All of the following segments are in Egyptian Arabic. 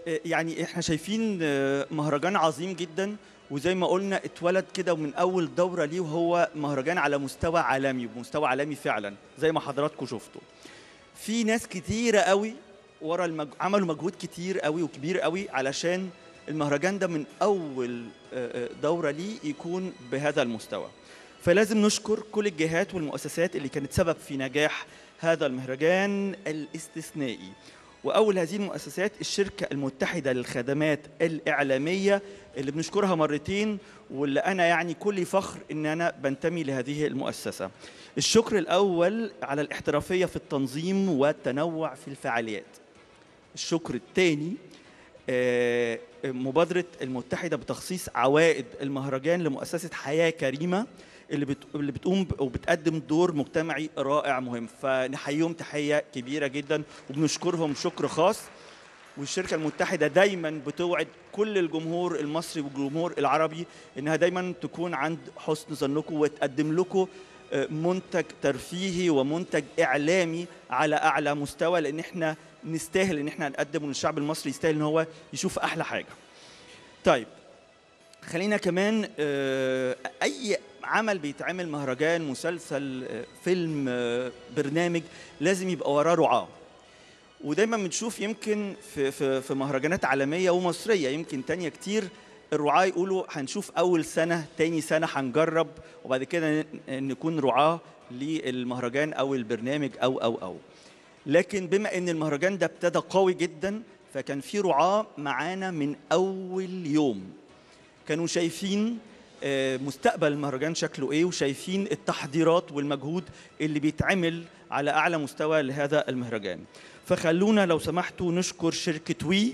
آه، يعني احنا شايفين آه، مهرجان عظيم جدا وزي ما قلنا اتولد كده من اول دوره ليه وهو مهرجان على مستوى عالمي ومستوى عالمي فعلا زي ما حضراتكم شفتوا في ناس كتيره قوي ورا المج... عملوا مجهود كتير قوي وكبير قوي علشان المهرجان ده من اول آه، آه، دوره ليه يكون بهذا المستوى فلازم نشكر كل الجهات والمؤسسات اللي كانت سبب في نجاح هذا المهرجان الاستثنائي واول هذه المؤسسات الشركه المتحده للخدمات الاعلاميه اللي بنشكرها مرتين واللي انا يعني كل فخر ان انا بنتمي لهذه المؤسسه الشكر الاول على الاحترافيه في التنظيم والتنوع في الفعاليات الشكر الثاني آه، مبادرة المتحدة بتخصيص عوائد المهرجان لمؤسسة حياة كريمة اللي بت... اللي بتقوم ب... وبتقدم دور مجتمعي رائع مهم فنحييهم تحية كبيرة جدا وبنشكرهم شكر خاص والشركة المتحدة دايما بتوعد كل الجمهور المصري والجمهور العربي انها دايما تكون عند حسن ظنكم وتقدم لكم آه، منتج ترفيهي ومنتج اعلامي على اعلى مستوى لان احنا نستاهل ان احنا نقدم والشعب المصري يستاهل ان هو يشوف احلى حاجه. طيب خلينا كمان آه، اي عمل بيتعمل مهرجان مسلسل آه، فيلم آه، برنامج لازم يبقى وراه رعاه. ودايما بنشوف يمكن في في في مهرجانات عالميه ومصريه يمكن تانية كتير الرعاة يقولوا هنشوف اول سنه تاني سنه هنجرب وبعد كده ن- نكون رعاه للمهرجان او البرنامج او او او لكن بما ان المهرجان ده ابتدى قوي جدا فكان في رعاه معانا من اول يوم كانوا شايفين آه، مستقبل المهرجان شكله ايه وشايفين التحضيرات والمجهود اللي بيتعمل على اعلى مستوى لهذا المهرجان فخلونا لو سمحتوا نشكر شركه وي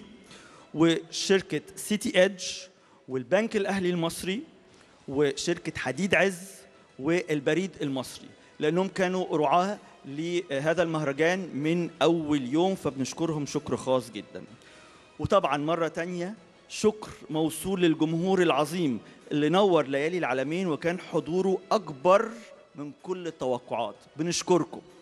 وشركه سيتي ايدج والبنك الاهلي المصري وشركه حديد عز والبريد المصري لانهم كانوا رعاه لهذا المهرجان من اول يوم فبنشكرهم شكر خاص جدا وطبعا مرة تانية شكر موصول للجمهور العظيم اللي نور ليالي العالمين وكان حضوره أكبر من كل التوقعات بنشكركم